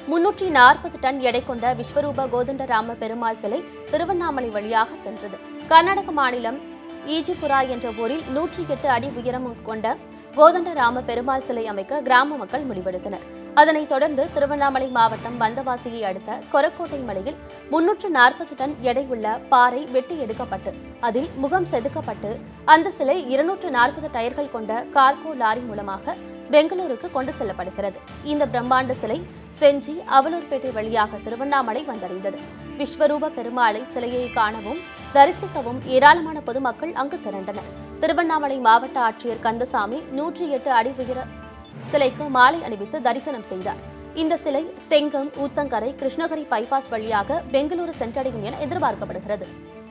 முன்னூற்றி நாற்பது டன் எடை கொண்ட விஸ்வரூப கோதண்டராம பெருமாள் சிலை திருவண்ணாமலை வழியாக சென்றது கர்நாடக மாநிலம் ஈஜிபுரா என்ற ஊரில் நூற்றி எட்டு அடி உயரம் கொண்ட கோதண்டராம பெருமாள் சிலை அமைக்க கிராம மக்கள் முடிவெடுத்தனர் அதனைத் தொடர்ந்து திருவண்ணாமலை மாவட்டம் வந்தவாசியை அடுத்த கொரக்கோட்டை மலையில் முன்னூற்று நாற்பது டன் எடை உள்ள பாறை வெட்டி எடுக்கப்பட்டு அதில் முகம் செதுக்கப்பட்டு அந்த சிலை இருநூற்று நாற்பது டயர்கள் கொண்ட கார்கோ லாரி மூலமாக பெங்களூருக்கு கொண்டு செல்லப்படுகிறது இந்த பிரம்மாண்ட சிலை செஞ்சி அவலூர்பேட்டை வழியாக திருவண்ணாமலை வந்தடைந்தது விஸ்வரூப பெருமாளை சிலையை காணவும் தரிசிக்கவும் ஏராளமான பொதுமக்கள் அங்கு திரண்டனர் திருவண்ணாமலை மாவட்ட ஆட்சியர் கந்தசாமி நூற்றி எட்டு அடி உயர சிலைக்கு மாலை அணிவித்து தரிசனம் செய்தார் இந்த சிலை செங்கம் ஊத்தங்கரை கிருஷ்ணகிரி பைபாஸ் வழியாக பெங்களூரு சென்றடையும் என எதிர்பார்க்கப்படுகிறது